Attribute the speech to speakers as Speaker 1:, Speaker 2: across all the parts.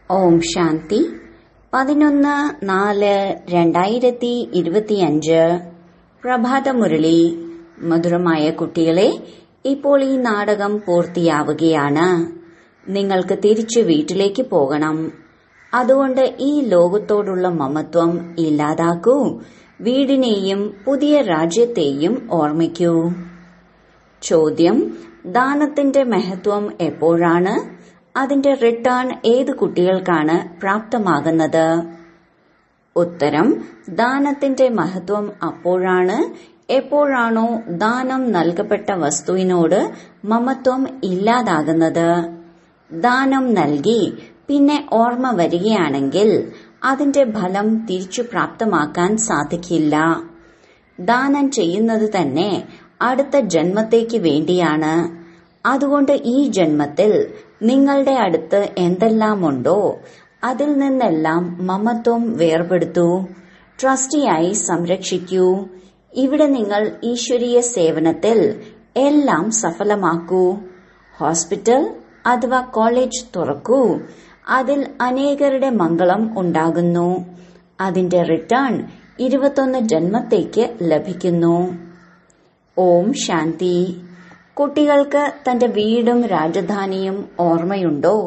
Speaker 1: ഓം ശാന്തി പതിനൊന്ന് നാല് രണ്ടായിരത്തി ഇരുപത്തിയഞ്ച് പ്രഭാതമുരളി മധുരമായ കുട്ടികളെ ഇപ്പോൾ ഈ നാടകം പൂർത്തിയാവുകയാണ് നിങ്ങൾക്ക് തിരിച്ചു വീട്ടിലേക്ക് പോകണം അതുകൊണ്ട് ഈ ലോകത്തോടുള്ള മമത്വം ഇല്ലാതാക്കൂ വീടിനെയും പുതിയ രാജ്യത്തെയും ഓർമ്മിക്കൂ ചോദ്യം ദാനത്തിന്റെ മഹത്വം എപ്പോഴാണ് അതിന്റെ റിട്ടേൺ ഏത് കുട്ടികൾക്കാണ് പ്രാപ്തമാകുന്നത് ഉത്തരം ദാനത്തിന്റെ മഹത്വം അപ്പോഴാണ് എപ്പോഴാണോ ദാനം നൽകപ്പെട്ട വസ്തുവിനോട് മമത്വം ഇല്ലാതാകുന്നത് ദാനം നൽകി പിന്നെ ഓർമ്മ വരികയാണെങ്കിൽ അതിന്റെ ഫലം തിരിച്ചു പ്രാപ്തമാക്കാൻ സാധിക്കില്ല ദാനം ചെയ്യുന്നത് തന്നെ അടുത്ത ജന്മത്തേക്ക് വേണ്ടിയാണ് അതുകൊണ്ട് ഈ ജന്മത്തിൽ നിങ്ങളുടെ അടുത്ത് എന്തെല്ലാമുണ്ടോ അതിൽ നിന്നെല്ലാം മമത്വം വേർപെടുത്തൂ ട്രസ്റ്റിയായി സംരക്ഷിക്കൂ ഇവിടെ നിങ്ങൾ ഈശ്വരീയ സേവനത്തിൽ എല്ലാം സഫലമാക്കൂ ഹോസ്പിറ്റൽ അഥവാ കോളേജ് തുറക്കൂ അതിൽ അനേകരുടെ മംഗളം ഉണ്ടാകുന്നു അതിന്റെ റിട്ടേൺ ഇരുപത്തൊന്ന് ജന്മത്തേക്ക് ലഭിക്കുന്നു ഓം ശാന്തി കുട്ടികൾക്ക് തന്റെ വീടും രാജധാനിയും ഓർമ്മയുണ്ടോ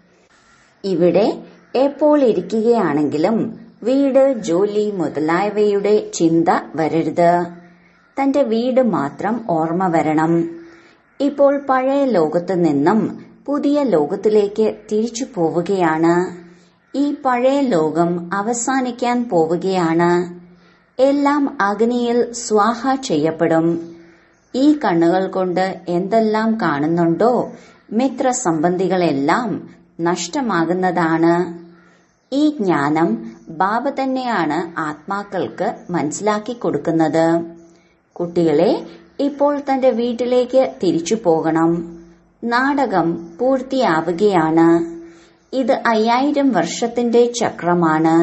Speaker 1: ഇവിടെ എപ്പോൾ ഇരിക്കുകയാണെങ്കിലും വീട് ജോലി മുതലായവയുടെ ചിന്ത വരരുത് തന്റെ വീട് മാത്രം ഓർമ്മ വരണം ഇപ്പോൾ പഴയ ലോകത്ത് നിന്നും പുതിയ ലോകത്തിലേക്ക് തിരിച്ചു പോവുകയാണ് ഈ പഴയ ലോകം അവസാനിക്കാൻ പോവുകയാണ് എല്ലാം അഗ്നിയിൽ സ്വാഹ ചെയ്യപ്പെടും ഈ കണ്ണുകൾ കൊണ്ട് എന്തെല്ലാം കാണുന്നുണ്ടോ മിത്രസംബന്ധികളെല്ലാം നഷ്ടമാകുന്നതാണ് ഈ ജ്ഞാനം ബാബ തന്നെയാണ് ആത്മാക്കൾക്ക് മനസ്സിലാക്കി കൊടുക്കുന്നത് കുട്ടികളെ ഇപ്പോൾ തന്റെ വീട്ടിലേക്ക് തിരിച്ചു പോകണം നാടകം പൂർത്തിയാവുകയാണ് ഇത് അയ്യായിരം വർഷത്തിന്റെ ചക്രമാണ്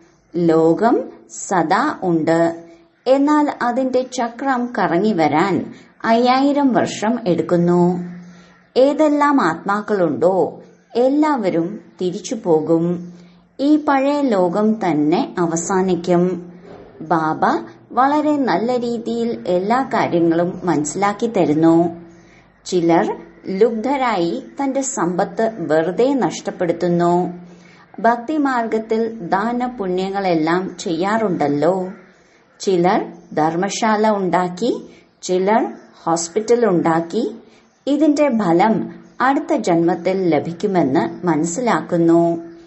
Speaker 1: ലോകം സദാ ഉണ്ട് എന്നാൽ അതിന്റെ ചക്രം കറങ്ങി വരാൻ അയ്യായിരം വർഷം എടുക്കുന്നു ഏതെല്ലാം ആത്മാക്കളുണ്ടോ എല്ലാവരും തിരിച്ചു പോകും ഈ പഴയ ലോകം തന്നെ അവസാനിക്കും ബാബ വളരെ നല്ല രീതിയിൽ എല്ലാ കാര്യങ്ങളും മനസ്സിലാക്കി തരുന്നു ചിലർ ലുബ്ധരായി തന്റെ സമ്പത്ത് വെറുതെ നഷ്ടപ്പെടുത്തുന്നു ഭക്തിമാർഗത്തിൽ ദാന പുണ്യങ്ങളെല്ലാം ചെയ്യാറുണ്ടല്ലോ ചിലർ ധർമ്മശാല ഉണ്ടാക്കി ചിലർ ഹോസ്പിറ്റൽ ഉണ്ടാക്കി ഇതിന്റെ ഫലം അടുത്ത ജന്മത്തിൽ ലഭിക്കുമെന്ന് മനസ്സിലാക്കുന്നു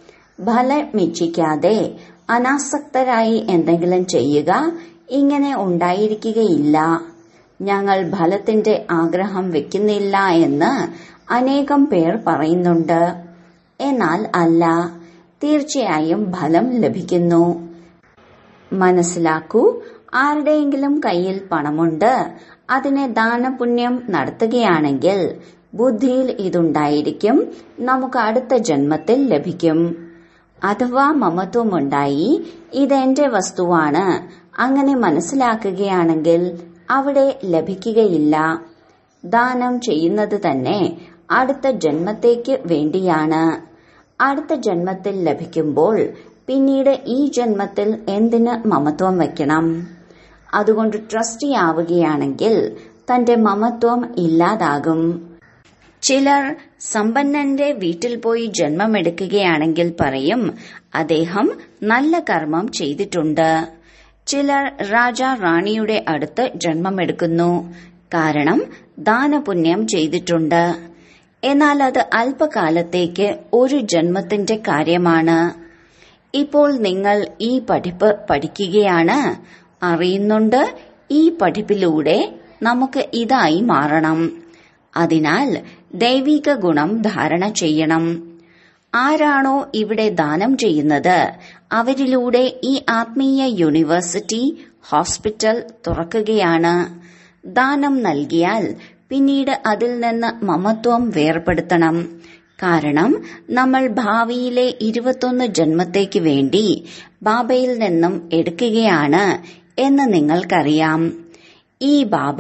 Speaker 1: ഫലമിച്ഛിക്കാതെ അനാസക്തരായി എന്തെങ്കിലും ചെയ്യുക ഇങ്ങനെ ഉണ്ടായിരിക്കുകയില്ല ഞങ്ങൾ ഫലത്തിന്റെ ആഗ്രഹം വെക്കുന്നില്ല എന്ന് അനേകം പേർ പറയുന്നുണ്ട് എന്നാൽ അല്ല തീർച്ചയായും ഫലം ലഭിക്കുന്നു മനസ്സിലാക്കൂ ആരുടെയെങ്കിലും കയ്യിൽ പണമുണ്ട് അതിനെ ദാനപുണ്യം നടത്തുകയാണെങ്കിൽ ബുദ്ധിയിൽ ഇതുണ്ടായിരിക്കും നമുക്ക് അടുത്ത ജന്മത്തിൽ ലഭിക്കും അഥവാ മമത്വമുണ്ടായി ഇതെന്റെ വസ്തുവാണ് അങ്ങനെ മനസ്സിലാക്കുകയാണെങ്കിൽ അവിടെ ലഭിക്കുകയില്ല ദാനം ചെയ്യുന്നത് തന്നെ അടുത്ത ജന്മത്തേക്ക് വേണ്ടിയാണ് അടുത്ത ജന്മത്തിൽ ലഭിക്കുമ്പോൾ പിന്നീട് ഈ ജന്മത്തിൽ എന്തിന് മമത്വം വയ്ക്കണം അതുകൊണ്ട് ട്രസ്റ്റി ആവുകയാണെങ്കിൽ തന്റെ മമത്വം ഇല്ലാതാകും ചിലർ സമ്പന്നന്റെ വീട്ടിൽ പോയി ജന്മമെടുക്കുകയാണെങ്കിൽ പറയും അദ്ദേഹം നല്ല കർമ്മം ചെയ്തിട്ടുണ്ട് ചിലർ രാജ റാണിയുടെ അടുത്ത് ജന്മമെടുക്കുന്നു കാരണം ദാനപുണ്യം ചെയ്തിട്ടുണ്ട് എന്നാൽ അത് അല്പകാലത്തേക്ക് ഒരു ജന്മത്തിന്റെ കാര്യമാണ് ഇപ്പോൾ നിങ്ങൾ ഈ പഠിപ്പ് പഠിക്കുകയാണ് അറിയുന്നുണ്ട് ഈ പഠിപ്പിലൂടെ നമുക്ക് ഇതായി മാറണം അതിനാൽ ദൈവിക ഗുണം ധാരണ ചെയ്യണം ആരാണോ ഇവിടെ ദാനം ചെയ്യുന്നത് അവരിലൂടെ ഈ ആത്മീയ യൂണിവേഴ്സിറ്റി ഹോസ്പിറ്റൽ തുറക്കുകയാണ് ദാനം നൽകിയാൽ പിന്നീട് അതിൽ നിന്ന് മമത്വം വേർപെടുത്തണം കാരണം നമ്മൾ ഭാവിയിലെ ഇരുപത്തൊന്ന് ജന്മത്തേക്ക് വേണ്ടി ബാബയിൽ നിന്നും എടുക്കുകയാണ് എന്ന് നിങ്ങൾക്കറിയാം ഈ ബാബ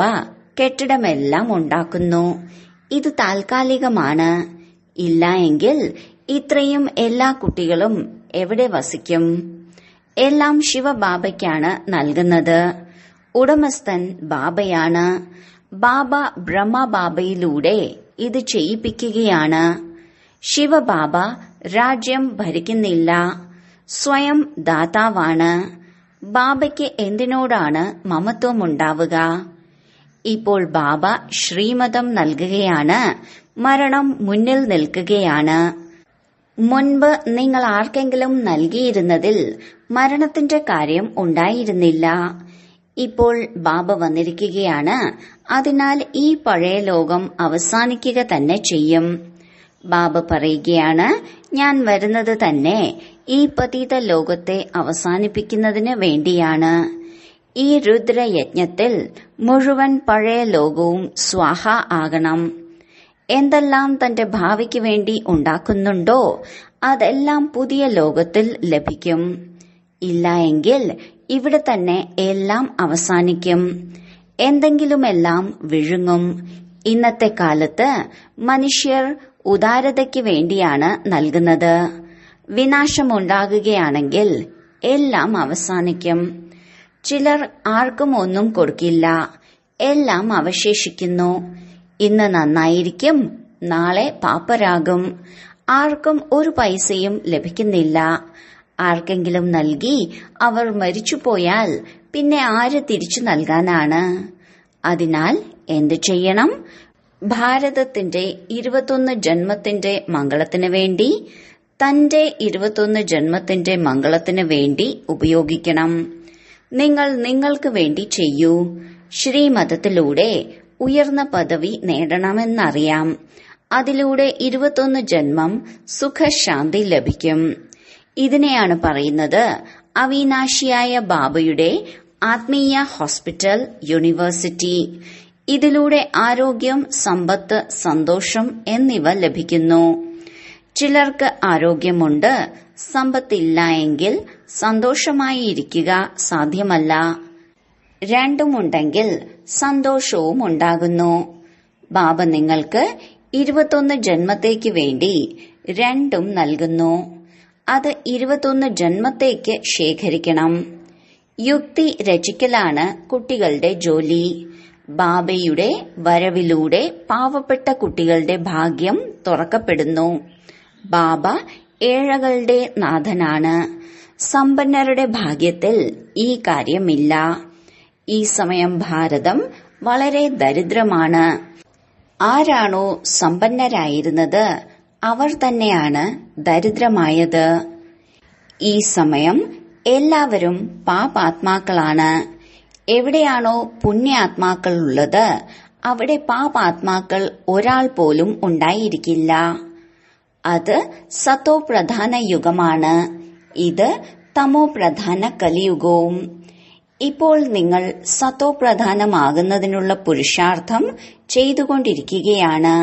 Speaker 1: കെട്ടിടമെല്ലാം ഉണ്ടാക്കുന്നു ഇത് താൽക്കാലികമാണ് ഇല്ല എങ്കിൽ ഇത്രയും എല്ലാ കുട്ടികളും എവിടെ വസിക്കും എല്ലാം ശിവബാബയ്ക്കാണ് നൽകുന്നത് ഉടമസ്ഥൻ ബാബയാണ് ബാബ ബ്രഹ്മബാബയിലൂടെ ഇത് ചെയ്യിപ്പിക്കുകയാണ് ശിവബാബ രാജ്യം ഭരിക്കുന്നില്ല സ്വയം ദാതാവാണ് ബാബയ്ക്ക് എന്തിനോടാണ് മമത്വമുണ്ടാവുക ഇപ്പോൾ ബാബ ശ്രീമതം നൽകുകയാണ് മരണം മുന്നിൽ നിൽക്കുകയാണ് മുൻപ് നിങ്ങൾ ആർക്കെങ്കിലും നൽകിയിരുന്നതിൽ മരണത്തിന്റെ കാര്യം ഉണ്ടായിരുന്നില്ല ഇപ്പോൾ ബാബ വന്നിരിക്കുകയാണ് അതിനാൽ ഈ പഴയ ലോകം അവസാനിക്കുക തന്നെ ചെയ്യും ബാബ പറയുകയാണ് ഞാൻ വരുന്നത് തന്നെ ഈ പതീത ലോകത്തെ അവസാനിപ്പിക്കുന്നതിന് വേണ്ടിയാണ് ഈ രുദ്രയജ്ഞത്തിൽ മുഴുവൻ പഴയ ലോകവും സ്വാഹ ആകണം എന്തെല്ലാം തന്റെ ഭാവിക്ക് വേണ്ടി ഉണ്ടാക്കുന്നുണ്ടോ അതെല്ലാം പുതിയ ലോകത്തിൽ ലഭിക്കും ഇല്ല എങ്കിൽ ഇവിടെ തന്നെ എല്ലാം അവസാനിക്കും എന്തെങ്കിലുമെല്ലാം വിഴുങ്ങും ഇന്നത്തെ കാലത്ത് മനുഷ്യർ ഉദാരതയ്ക്ക് വേണ്ടിയാണ് നൽകുന്നത് വിനാശമുണ്ടാകുകയാണെങ്കിൽ എല്ലാം അവസാനിക്കും ചിലർ ആർക്കും ഒന്നും കൊടുക്കില്ല എല്ലാം അവശേഷിക്കുന്നു ഇന്ന് നന്നായിരിക്കും നാളെ പാപ്പരാകും ആർക്കും ഒരു പൈസയും ലഭിക്കുന്നില്ല ആർക്കെങ്കിലും നൽകി അവർ മരിച്ചുപോയാൽ പിന്നെ ആര് തിരിച്ചു നൽകാനാണ് അതിനാൽ എന്തു ചെയ്യണം ഭാരതത്തിന്റെ ഇരുപത്തൊന്ന് ജന്മത്തിന്റെ മംഗളത്തിന് വേണ്ടി തന്റെ ഇരുപത്തൊന്ന് ജന്മത്തിന്റെ മംഗളത്തിന് വേണ്ടി ഉപയോഗിക്കണം നിങ്ങൾ നിങ്ങൾക്ക് വേണ്ടി ചെയ്യൂ ശ്രീമതത്തിലൂടെ ഉയർന്ന പദവി നേടണമെന്നറിയാം അതിലൂടെ ഇരുപത്തൊന്ന് ജന്മം സുഖശാന്തി ലഭിക്കും ഇതിനെയാണ് പറയുന്നത് അവിനാശിയായ ബാബയുടെ ആത്മീയ ഹോസ്പിറ്റൽ യൂണിവേഴ്സിറ്റി ഇതിലൂടെ ആരോഗ്യം സമ്പത്ത് സന്തോഷം എന്നിവ ലഭിക്കുന്നു ചിലർക്ക് ആരോഗ്യമുണ്ട് സമ്പത്തില്ല എങ്കിൽ സന്തോഷമായി ഇരിക്കുക സാധ്യമല്ല രണ്ടുമുണ്ടെങ്കിൽ സന്തോഷവും ഉണ്ടാകുന്നു ബാബ നിങ്ങൾക്ക് ഇരുപത്തൊന്ന് ജന്മത്തേക്ക് വേണ്ടി രണ്ടും നൽകുന്നു അത് ഇരുപത്തൊന്ന് ജന്മത്തേക്ക് ശേഖരിക്കണം യുക്തി രചിക്കലാണ് കുട്ടികളുടെ ജോലി ബാബയുടെ വരവിലൂടെ പാവപ്പെട്ട കുട്ടികളുടെ ഭാഗ്യം തുറക്കപ്പെടുന്നു ബാബ ഏഴകളുടെ നാഥനാണ് സമ്പന്നരുടെ ഭാഗ്യത്തിൽ ഈ കാര്യമില്ല ഈ സമയം ഭാരതം വളരെ ദരിദ്രമാണ് ആരാണോ സമ്പന്നരായിരുന്നത് അവർ തന്നെയാണ് ദരിദ്രമായത് ഈ സമയം എല്ലാവരും പാപാത്മാക്കളാണ് എവിടെയാണോ പുണ്യാത്മാക്കൾ ഉള്ളത് അവിടെ പാപാത്മാക്കൾ ഒരാൾ പോലും ഉണ്ടായിരിക്കില്ല അത് സത്തോ പ്രധാന യുഗമാണ് ഇത് തമോ പ്രധാന കലിയുഗവും ഇപ്പോൾ നിങ്ങൾ സത്തോ പ്രധാനമാകുന്നതിനുള്ള പുരുഷാർത്ഥം ചെയ്തുകൊണ്ടിരിക്കുകയാണ്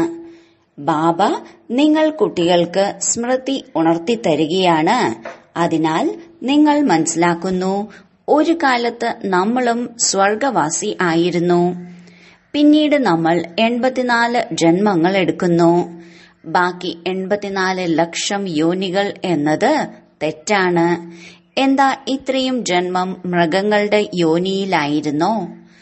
Speaker 1: ബാബ നിങ്ങൾ കുട്ടികൾക്ക് സ്മൃതി ഉണർത്തി തരികയാണ് അതിനാൽ നിങ്ങൾ മനസ്സിലാക്കുന്നു ഒരു കാലത്ത് നമ്മളും സ്വർഗവാസി ആയിരുന്നു പിന്നീട് നമ്മൾ എൺപത്തിനാല് ജന്മങ്ങൾ എടുക്കുന്നു ബാക്കി എൺപത്തിനാല് ലക്ഷം യോനികൾ എന്നത് തെറ്റാണ് എന്താ ഇത്രയും ജന്മം മൃഗങ്ങളുടെ യോനിയിലായിരുന്നോ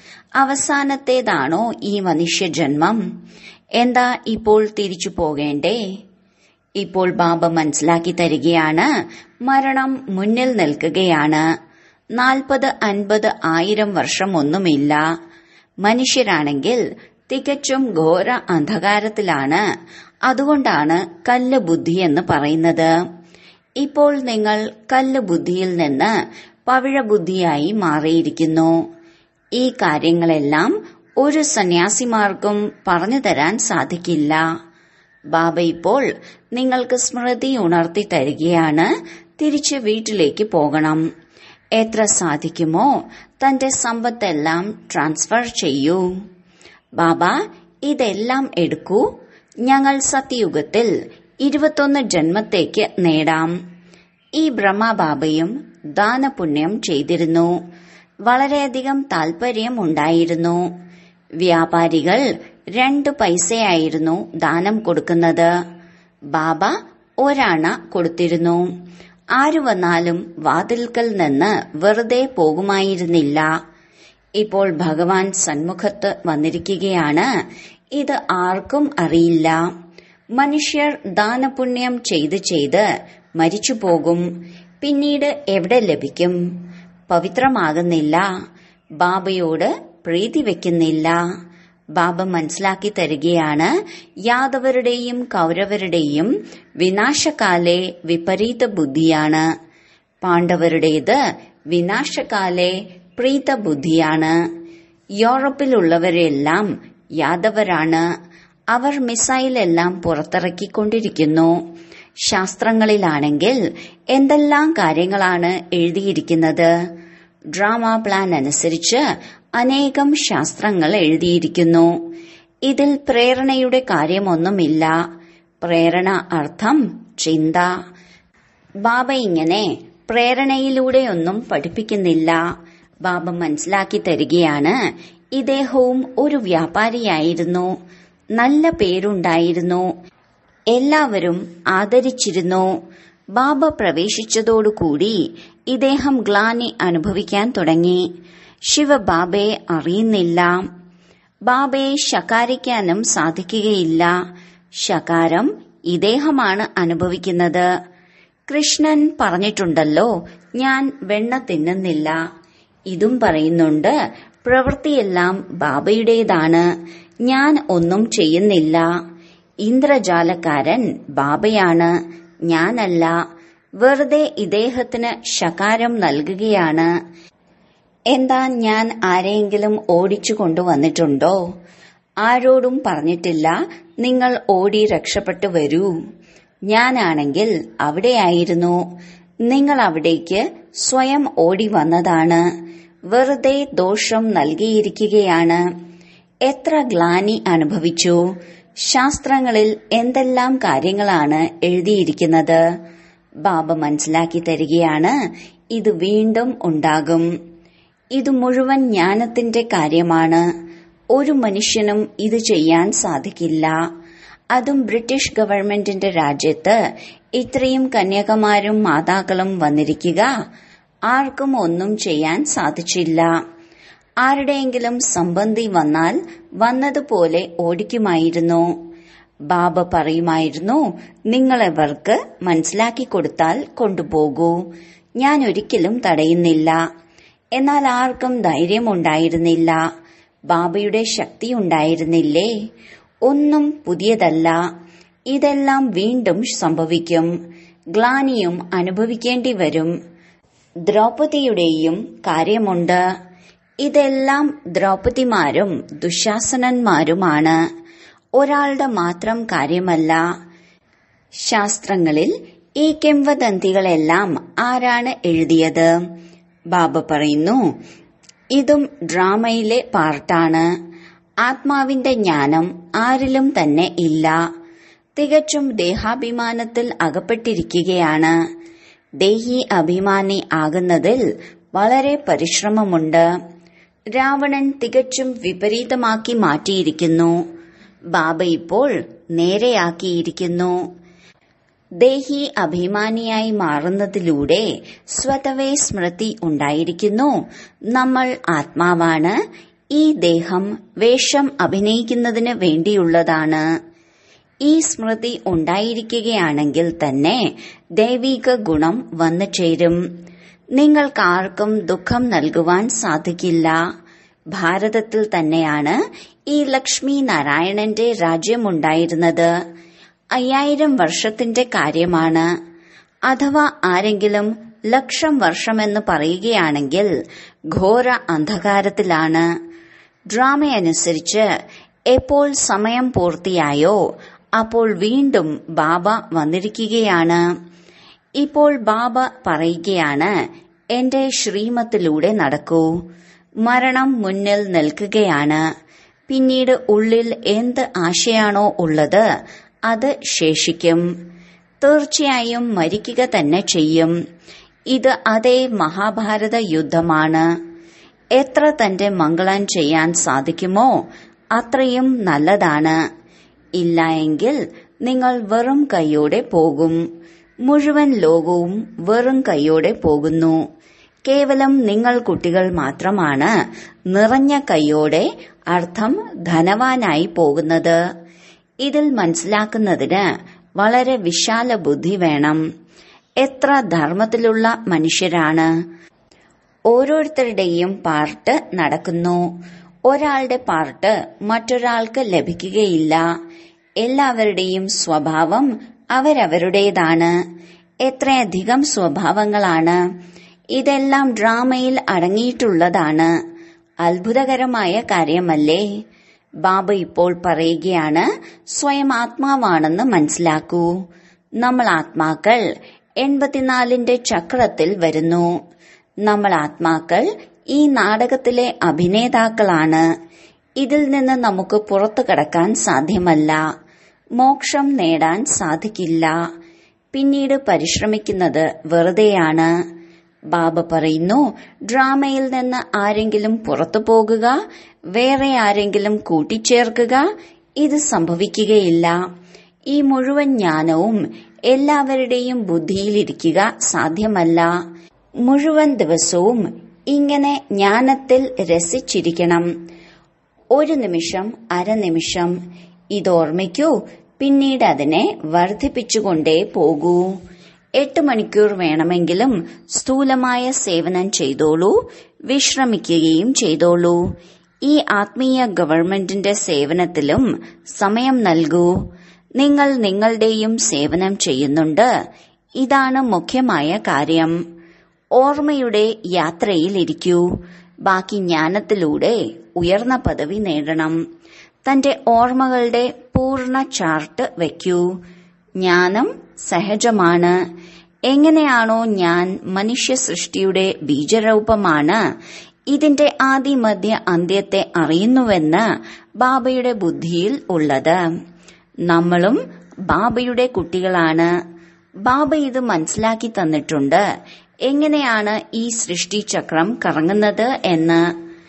Speaker 1: അവസാനത്തേതാണോ ഈ മനുഷ്യജന്മം എന്താ ഇപ്പോൾ തിരിച്ചു പോകേണ്ടേ ഇപ്പോൾ ബാബ മനസ്സിലാക്കി തരികയാണ് മരണം മുന്നിൽ നിൽക്കുകയാണ് നാൽപ്പത് അൻപത് ആയിരം വർഷം ഒന്നുമില്ല മനുഷ്യരാണെങ്കിൽ തികച്ചും ഘോര അന്ധകാരത്തിലാണ് അതുകൊണ്ടാണ് കല്ല് ബുദ്ധി എന്ന് പറയുന്നത് ഇപ്പോൾ നിങ്ങൾ കല്ല് ബുദ്ധിയിൽ നിന്ന് പവിഴ ബുദ്ധിയായി മാറിയിരിക്കുന്നു ഈ കാര്യങ്ങളെല്ലാം ഒരു സന്യാസിമാർക്കും പറഞ്ഞു തരാൻ സാധിക്കില്ല ബാബ ഇപ്പോൾ നിങ്ങൾക്ക് സ്മൃതി ഉണർത്തി തരികയാണ് തിരിച്ച് വീട്ടിലേക്ക് പോകണം എത്ര സാധിക്കുമോ തന്റെ സമ്പത്തെല്ലാം ട്രാൻസ്ഫർ ചെയ്യൂ ബാബ ഇതെല്ലാം എടുക്കൂ ഞങ്ങൾ സത്യയുഗത്തിൽ ഇരുപത്തൊന്ന് ജന്മത്തേക്ക് നേടാം ഈ ബ്രഹ്മബാബയും ദാനപുണ്യം ചെയ്തിരുന്നു വളരെയധികം താൽപര്യം ഉണ്ടായിരുന്നു വ്യാപാരികൾ രണ്ടു പൈസയായിരുന്നു ദാനം കൊടുക്കുന്നത് ബാബ ഒരണ കൊടുത്തിരുന്നു ആരു വന്നാലും വാതിൽക്കൽ നിന്ന് വെറുതെ പോകുമായിരുന്നില്ല ഇപ്പോൾ ഭഗവാൻ സന്മുഖത്ത് വന്നിരിക്കുകയാണ് ഇത് ആർക്കും അറിയില്ല മനുഷ്യർ ദാനപുണ്യം ചെയ്ത് ചെയ്ത് മരിച്ചു പോകും പിന്നീട് എവിടെ ലഭിക്കും പവിത്രമാകുന്നില്ല ബാബയോട് പ്രീതി വെക്കുന്നില്ല ബാബ മനസ്സിലാക്കി തരികയാണ് യാദവരുടെയും കൗരവരുടെയും വിനാശകാലെ വിപരീത ബുദ്ധിയാണ് പാണ്ഡവരുടേത് വിനാശകാലെ പ്രീത ബുദ്ധിയാണ് യൂറോപ്പിലുള്ളവരെല്ലാം യാദവരാണ് അവർ മിസൈൽ എല്ലാം പുറത്തിറക്കിക്കൊണ്ടിരിക്കുന്നു ശാസ്ത്രങ്ങളിലാണെങ്കിൽ എന്തെല്ലാം കാര്യങ്ങളാണ് എഴുതിയിരിക്കുന്നത് ഡ്രാമ പ്ലാൻ അനുസരിച്ച് അനേകം ശാസ്ത്രങ്ങൾ എഴുതിയിരിക്കുന്നു ഇതിൽ പ്രേരണയുടെ കാര്യമൊന്നുമില്ല പ്രേരണ അർത്ഥം ചിന്ത ബാബ ഇങ്ങനെ പ്രേരണയിലൂടെയൊന്നും പഠിപ്പിക്കുന്നില്ല ബാബ മനസ്സിലാക്കി തരികയാണ് ഇദ്ദേഹവും ഒരു വ്യാപാരിയായിരുന്നു നല്ല പേരുണ്ടായിരുന്നു എല്ലാവരും ആദരിച്ചിരുന്നു ബാബ പ്രവേശിച്ചതോടുകൂടി ഇദ്ദേഹം ഗ്ലാനി അനുഭവിക്കാൻ തുടങ്ങി ശിവബാബയെ അറിയുന്നില്ല ബാബയെ ശകാരിക്കാനും സാധിക്കുകയില്ല ശകാരം ഇദ്ദേഹമാണ് അനുഭവിക്കുന്നത് കൃഷ്ണൻ പറഞ്ഞിട്ടുണ്ടല്ലോ ഞാൻ വെണ്ണ തിന്നുന്നില്ല ഇതും പറയുന്നുണ്ട് പ്രവൃത്തിയെല്ലാം ബാബയുടേതാണ് ഞാൻ ഒന്നും ചെയ്യുന്നില്ല ഇന്ദ്രജാലക്കാരൻ ബാബയാണ് ഞാനല്ല വെറുതെ ഇദ്ദേഹത്തിന് ശകാരം നൽകുകയാണ് എന്താ ഞാൻ ആരെയെങ്കിലും ഓടിച്ചു കൊണ്ടുവന്നിട്ടുണ്ടോ ആരോടും പറഞ്ഞിട്ടില്ല നിങ്ങൾ ഓടി രക്ഷപ്പെട്ടു വരൂ ഞാനാണെങ്കിൽ അവിടെയായിരുന്നു നിങ്ങൾ അവിടേക്ക് സ്വയം ഓടി വന്നതാണ് വെറുതെ ദോഷം നൽകിയിരിക്കുകയാണ് എത്ര ഗ്ലാനി അനുഭവിച്ചു ശാസ്ത്രങ്ങളിൽ എന്തെല്ലാം കാര്യങ്ങളാണ് എഴുതിയിരിക്കുന്നത് ബാബ മനസ്സിലാക്കി തരികയാണ് ഇത് വീണ്ടും ഉണ്ടാകും ഇത് മുഴുവൻ ജ്ഞാനത്തിന്റെ കാര്യമാണ് ഒരു മനുഷ്യനും ഇത് ചെയ്യാൻ സാധിക്കില്ല അതും ബ്രിട്ടീഷ് ഗവൺമെന്റിന്റെ രാജ്യത്ത് ഇത്രയും കന്യാകുമാരും മാതാക്കളും വന്നിരിക്കുക ആർക്കും ഒന്നും ചെയ്യാൻ സാധിച്ചില്ല ആരുടെയെങ്കിലും സംബന്ധി വന്നാൽ വന്നതുപോലെ ഓടിക്കുമായിരുന്നു ബാബ പറയുമായിരുന്നു നിങ്ങളെവർക്ക് മനസ്സിലാക്കി കൊടുത്താൽ കൊണ്ടുപോകൂ ഞാൻ ഒരിക്കലും തടയുന്നില്ല എന്നാൽ ആർക്കും ധൈര്യമുണ്ടായിരുന്നില്ല ബാബയുടെ ശക്തി ഉണ്ടായിരുന്നില്ലേ ഒന്നും പുതിയതല്ല ഇതെല്ലാം വീണ്ടും സംഭവിക്കും ഗ്ലാനിയും അനുഭവിക്കേണ്ടി വരും ദ്രൗപദിയുടെയും കാര്യമുണ്ട് ഇതെല്ലാം ദ്രൗപദിമാരും ദുശാസനന്മാരുമാണ് ഒരാളുടെ മാത്രം കാര്യമല്ല ശാസ്ത്രങ്ങളിൽ ഈ കിംവദന്തികളെല്ലാം ആരാണ് എഴുതിയത് ബാബ പറയുന്നു ഇതും ഡ്രാമയിലെ പാർട്ടാണ് ആത്മാവിന്റെ ജ്ഞാനം ആരിലും തന്നെ ഇല്ല തികച്ചും ദേഹാഭിമാനത്തിൽ അകപ്പെട്ടിരിക്കുകയാണ് ദേഹി അഭിമാനി ആകുന്നതിൽ വളരെ പരിശ്രമമുണ്ട് രാവണൻ തികച്ചും വിപരീതമാക്കി മാറ്റിയിരിക്കുന്നു ബാബ ഇപ്പോൾ നേരെയാക്കിയിരിക്കുന്നു ദേഹി അഭിമാനിയായി മാറുന്നതിലൂടെ സ്വതവേ സ്മൃതി ഉണ്ടായിരിക്കുന്നു നമ്മൾ ആത്മാവാണ് ഈ ദേഹം വേഷം അഭിനയിക്കുന്നതിന് വേണ്ടിയുള്ളതാണ് ഈ സ്മൃതി ഉണ്ടായിരിക്കുകയാണെങ്കിൽ തന്നെ ദൈവിക ഗുണം വന്നു ചേരും നിങ്ങൾക്കാർക്കും ദുഃഖം നൽകുവാൻ സാധിക്കില്ല ഭാരതത്തിൽ തന്നെയാണ് ഈ ലക്ഷ്മി നാരായണന്റെ രാജ്യമുണ്ടായിരുന്നത് അയ്യായിരം വർഷത്തിന്റെ കാര്യമാണ് അഥവാ ആരെങ്കിലും ലക്ഷം വർഷമെന്ന് പറയുകയാണെങ്കിൽ ഘോര അന്ധകാരത്തിലാണ് ഡ്രാമയനുസരിച്ച് എപ്പോൾ സമയം പൂർത്തിയായോ അപ്പോൾ വീണ്ടും ബാബ വന്നിരിക്കുകയാണ് ഇപ്പോൾ ബാബ പറയുകയാണ് എന്റെ ശ്രീമത്തിലൂടെ നടക്കൂ മരണം മുന്നിൽ നിൽക്കുകയാണ് പിന്നീട് ഉള്ളിൽ എന്ത് ആശയാണോ ഉള്ളത് അത് ശേഷിക്കും തീർച്ചയായും മരിക്കുക തന്നെ ചെയ്യും ഇത് അതേ മഹാഭാരത യുദ്ധമാണ് എത്ര തന്റെ മംഗളം ചെയ്യാൻ സാധിക്കുമോ അത്രയും നല്ലതാണ് ഇല്ല എങ്കിൽ നിങ്ങൾ വെറും കൈയോടെ പോകും മുഴുവൻ ലോകവും വെറും കൈയോടെ പോകുന്നു കേവലം നിങ്ങൾ കുട്ടികൾ മാത്രമാണ് നിറഞ്ഞ കൈയോടെ അർത്ഥം ധനവാനായി പോകുന്നത് ഇതിൽ മനസ്സിലാക്കുന്നതിന് വളരെ വിശാല ബുദ്ധി വേണം എത്ര ധർമ്മത്തിലുള്ള മനുഷ്യരാണ് ഓരോരുത്തരുടെയും പാർട്ട് നടക്കുന്നു ഒരാളുടെ പാർട്ട് മറ്റൊരാൾക്ക് ലഭിക്കുകയില്ല എല്ലാവരുടെയും സ്വഭാവം അവരവരുടേതാണ് എത്രയധികം സ്വഭാവങ്ങളാണ് ഇതെല്ലാം ഡ്രാമയിൽ അടങ്ങിയിട്ടുള്ളതാണ് അത്ഭുതകരമായ കാര്യമല്ലേ ബാബ ഇപ്പോൾ പറയുകയാണ് സ്വയം ആത്മാവാണെന്ന് മനസ്സിലാക്കൂ നമ്മൾ ആത്മാക്കൾ എൺപത്തിനാലിന്റെ ചക്രത്തിൽ വരുന്നു നമ്മൾ ആത്മാക്കൾ ഈ നാടകത്തിലെ അഭിനേതാക്കളാണ് ഇതിൽ നിന്ന് നമുക്ക് പുറത്തു കടക്കാൻ സാധ്യമല്ല മോക്ഷം നേടാൻ സാധിക്കില്ല പിന്നീട് പരിശ്രമിക്കുന്നത് വെറുതെയാണ് ബാബ പറയുന്നു ഡ്രാമയിൽ നിന്ന് ആരെങ്കിലും പുറത്തു പോകുക വേറെ ആരെങ്കിലും കൂട്ടിച്ചേർക്കുക ഇത് സംഭവിക്കുകയില്ല ഈ മുഴുവൻ ജ്ഞാനവും എല്ലാവരുടെയും ബുദ്ധിയിലിരിക്കുക സാധ്യമല്ല മുഴുവൻ ദിവസവും ഇങ്ങനെ ജ്ഞാനത്തിൽ രസിച്ചിരിക്കണം ഒരു നിമിഷം അരനിമിഷം ഇതോർമ്മിക്കൂ പിന്നീട് അതിനെ വർദ്ധിപ്പിച്ചുകൊണ്ടേ പോകൂ എട്ട് മണിക്കൂർ വേണമെങ്കിലും സ്ഥൂലമായ സേവനം ചെയ്തോളൂ വിശ്രമിക്കുകയും ചെയ്തോളൂ ഈ ആത്മീയ ഗവൺമെന്റിന്റെ സേവനത്തിലും സമയം നൽകൂ നിങ്ങൾ നിങ്ങളുടെയും സേവനം ചെയ്യുന്നുണ്ട് ഇതാണ് മുഖ്യമായ കാര്യം ഓർമ്മയുടെ യാത്രയിലിരിക്കൂ ബാക്കി ജ്ഞാനത്തിലൂടെ ഉയർന്ന പദവി നേടണം തന്റെ ഓർമ്മകളുടെ പൂർണ്ണ ചാർട്ട് വയ്ക്കൂ ജ്ഞാനം സഹജമാണ് എങ്ങനെയാണോ ഞാൻ മനുഷ്യ സൃഷ്ടിയുടെ ബീജരൂപമാണ് ഇതിന്റെ ആദി മധ്യ അന്ത്യത്തെ അറിയുന്നുവെന്ന് ബാബയുടെ ബുദ്ധിയിൽ ഉള്ളത് നമ്മളും ബാബയുടെ കുട്ടികളാണ് ബാബ ഇത് മനസ്സിലാക്കി തന്നിട്ടുണ്ട് എങ്ങനെയാണ് ഈ സൃഷ്ടിചക്രം കറങ്ങുന്നത് എന്ന്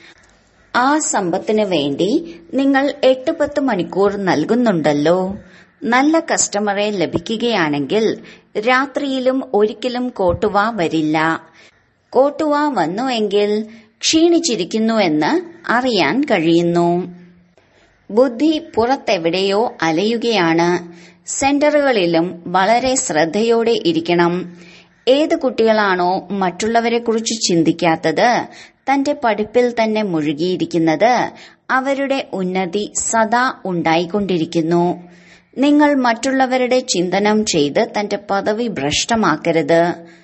Speaker 1: ആ സമ്പത്തിന് വേണ്ടി നിങ്ങൾ എട്ട് പത്ത് മണിക്കൂർ നൽകുന്നുണ്ടല്ലോ നല്ല കസ്റ്റമറെ ലഭിക്കുകയാണെങ്കിൽ രാത്രിയിലും ഒരിക്കലും കോട്ടുവ വരില്ല കോട്ടുവ വന്നുവെങ്കിൽ ക്ഷീണിച്ചിരിക്കുന്നുവെന്ന് അറിയാൻ കഴിയുന്നു ബുദ്ധി പുറത്തെവിടെയോ അലയുകയാണ് സെന്ററുകളിലും വളരെ ശ്രദ്ധയോടെ ഇരിക്കണം ഏത് കുട്ടികളാണോ മറ്റുള്ളവരെക്കുറിച്ച് ചിന്തിക്കാത്തത് തന്റെ പഠിപ്പിൽ തന്നെ മുഴുകിയിരിക്കുന്നത് അവരുടെ ഉന്നതി സദാ ഉണ്ടായിക്കൊണ്ടിരിക്കുന്നു നിങ്ങൾ മറ്റുള്ളവരുടെ ചിന്തനം ചെയ്ത് തന്റെ പദവി ഭ്രഷ്ടമാക്കരുത്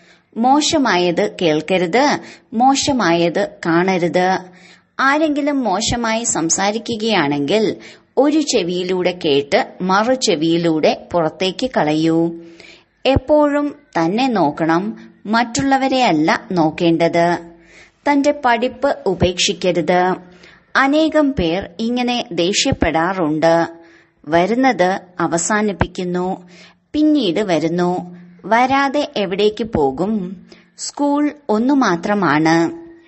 Speaker 1: മോശമായത് കേൾക്കരുത് മോശമായത് കാണരുത് ആരെങ്കിലും മോശമായി സംസാരിക്കുകയാണെങ്കിൽ ഒരു ചെവിയിലൂടെ കേട്ട് മറു ചെവിയിലൂടെ പുറത്തേക്ക് കളയൂ എപ്പോഴും തന്നെ നോക്കണം മറ്റുള്ളവരെ അല്ല നോക്കേണ്ടത് തന്റെ പഠിപ്പ് ഉപേക്ഷിക്കരുത് അനേകം പേർ ഇങ്ങനെ ദേഷ്യപ്പെടാറുണ്ട് വരുന്നത് അവസാനിപ്പിക്കുന്നു പിന്നീട് വരുന്നു വരാതെ എവിടേക്ക് പോകും സ്കൂൾ ഒന്നു മാത്രമാണ്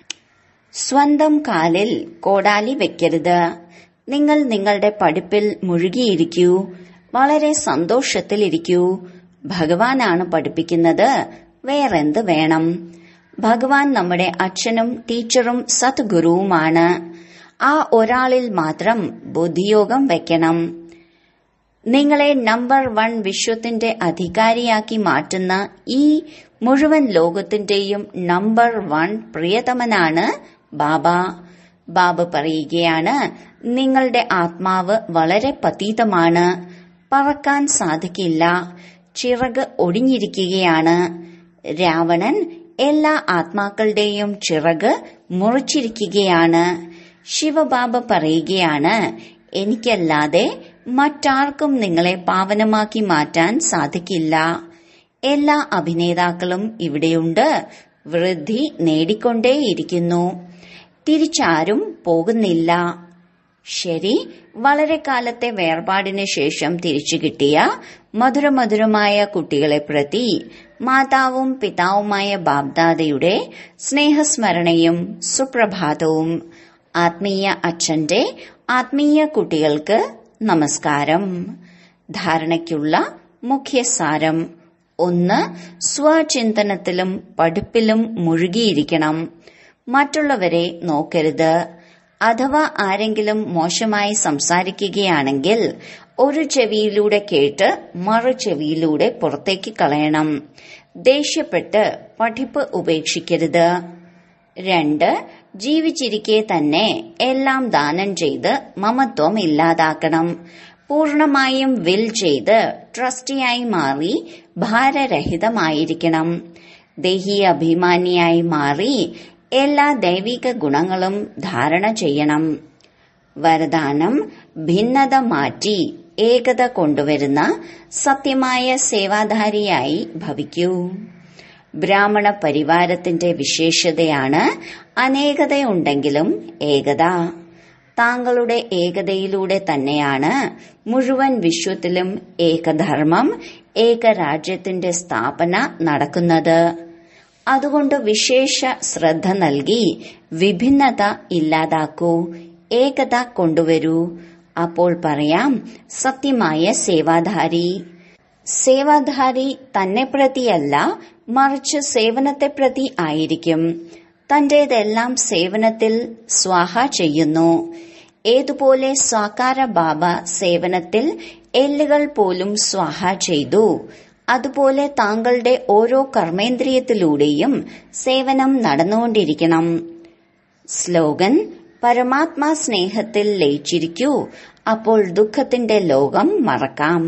Speaker 1: സ്വന്തം കാലിൽ കോടാലി വെക്കരുത് നിങ്ങൾ നിങ്ങളുടെ പഠിപ്പിൽ മുഴുകിയിരിക്കൂ വളരെ സന്തോഷത്തിലിരിക്കൂ ഭഗവാനാണ് പഠിപ്പിക്കുന്നത് വേറെന്ത് വേണം ഭഗവാൻ നമ്മുടെ അച്ഛനും ടീച്ചറും സദ്ഗുരുവുമാണ് ആ ഒരാളിൽ മാത്രം ബുദ്ധിയോഗം വെക്കണം നിങ്ങളെ നമ്പർ വൺ വിശ്വത്തിന്റെ അധികാരിയാക്കി മാറ്റുന്ന ഈ മുഴുവൻ ലോകത്തിന്റെയും നമ്പർ വൺ പ്രിയതമനാണ് ബാബ ബാബ പറയുകയാണ് നിങ്ങളുടെ ആത്മാവ് വളരെ പതീതമാണ് പറക്കാൻ സാധിക്കില്ല ചിറക് ഒടിഞ്ഞിരിക്കുകയാണ് രാവണൻ എല്ലാ ആത്മാക്കളുടെയും ചിറക് മുറിച്ചിരിക്കുകയാണ് ശിവബാബ പറയുകയാണ് എനിക്കല്ലാതെ മറ്റാർക്കും നിങ്ങളെ പാവനമാക്കി മാറ്റാൻ സാധിക്കില്ല എല്ലാ അഭിനേതാക്കളും ഇവിടെയുണ്ട് വൃദ്ധി നേടിക്കൊണ്ടേയിരിക്കുന്നു തിരിച്ചാരും പോകുന്നില്ല ശരി വളരെ കാലത്തെ വേർപാടിന് ശേഷം തിരിച്ചു കിട്ടിയ മധുരമധുരമായ കുട്ടികളെ പ്രതി മാതാവും പിതാവുമായ ബാബ്ദാദയുടെ സ്നേഹസ്മരണയും സുപ്രഭാതവും ആത്മീയ അച്ഛന്റെ ആത്മീയ കുട്ടികൾക്ക് നമസ്കാരം ധാരണയ്ക്കുള്ള മുഖ്യസാരം ഒന്ന് സ്വചിന്തനത്തിലും പഠിപ്പിലും മുഴുകിയിരിക്കണം മറ്റുള്ളവരെ നോക്കരുത് അഥവാ ആരെങ്കിലും മോശമായി സംസാരിക്കുകയാണെങ്കിൽ ഒരു ചെവിയിലൂടെ കേട്ട് മറു ചെവിയിലൂടെ പുറത്തേക്ക് കളയണം ദേഷ്യപ്പെട്ട് പഠിപ്പ് ഉപേക്ഷിക്കരുത് രണ്ട് ജീവിച്ചിരിക്കെ തന്നെ എല്ലാം ദാനം ചെയ്ത് മമത്വം ഇല്ലാതാക്കണം പൂർണമായും വിൽ ചെയ്ത് ട്രസ്റ്റിയായി മാറി ഭാരരഹിതമായിരിക്കണം ദേഹി അഭിമാനിയായി മാറി എല്ലാ ദൈവിക ഗുണങ്ങളും ധാരണ ചെയ്യണം വരദാനം ഭിന്നത മാറ്റി ഏകത കൊണ്ടുവരുന്ന സത്യമായ സേവാധാരിയായി ഭവിക്കൂ ബ്രാഹ്മണ പരിവാരത്തിന്റെ വിശേഷതയാണ് അനേകതയുണ്ടെങ്കിലും ഏകത താങ്കളുടെ ഏകതയിലൂടെ തന്നെയാണ് മുഴുവൻ വിശ്വത്തിലും ഏകധർമ്മം ഏകരാജ്യത്തിന്റെ സ്ഥാപന നടക്കുന്നത് അതുകൊണ്ട് വിശേഷ ശ്രദ്ധ നൽകി വിഭിന്നത ഇല്ലാതാക്കൂ ഏകത കൊണ്ടുവരൂ അപ്പോൾ പറയാം സത്യമായ സേവാധാരി സേവാധാരി തന്നെ പ്രതിയല്ല മറിച്ച് സേവനത്തെ പ്രതി ആയിരിക്കും തന്റേതെല്ലാം സേവനത്തിൽ സ്വാഹ ചെയ്യുന്നു ഏതുപോലെ സ്വാകാര ബാബ സേവനത്തിൽ എല്ലുകൾ പോലും സ്വാഹ ചെയ്തു അതുപോലെ താങ്കളുടെ ഓരോ കർമ്മേന്ദ്രിയത്തിലൂടെയും സേവനം നടന്നുകൊണ്ടിരിക്കണം സ്ലോഗൻ പരമാത്മാ സ്നേഹത്തിൽ ലയിച്ചിരിക്കൂ അപ്പോൾ ദുഃഖത്തിന്റെ ലോകം മറക്കാം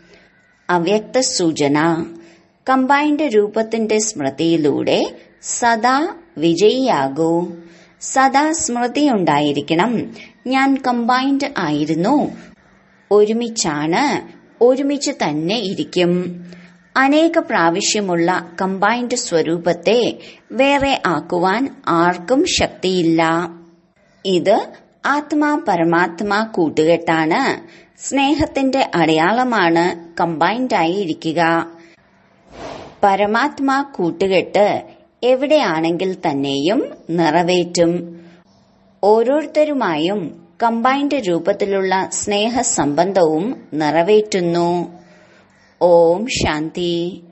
Speaker 1: അവ്യക്ത സൂചന കമ്പൈൻഡ് രൂപത്തിന്റെ സ്മൃതിയിലൂടെ സദാ വിജയിയാകൂ സദാ സ്മൃതിയുണ്ടായിരിക്കണം ഞാൻ കമ്പൈൻഡ് ആയിരുന്നു ഒരുമിച്ചാണ് ഒരുമിച്ച് തന്നെ ഇരിക്കും അനേക പ്രാവശ്യമുള്ള കമ്പൈൻഡ് സ്വരൂപത്തെ വേറെ ആക്കുവാൻ ആർക്കും ശക്തിയില്ല ഇത് ആത്മാ പരമാത്മാ കൂട്ടുകെട്ടാണ് സ്നേഹത്തിന്റെ അടയാളമാണ് കമ്പൈൻഡ് ആയി ഇരിക്കുക പരമാത്മാ കൂട്ടുകെട്ട് എവിടെയാണെങ്കിൽ തന്നെയും നിറവേറ്റും ഓരോരുത്തരുമായും കമ്പൈൻഡ് രൂപത്തിലുള്ള സ്നേഹസംബന്ധവും നിറവേറ്റുന്നു ഓം ശാന്തി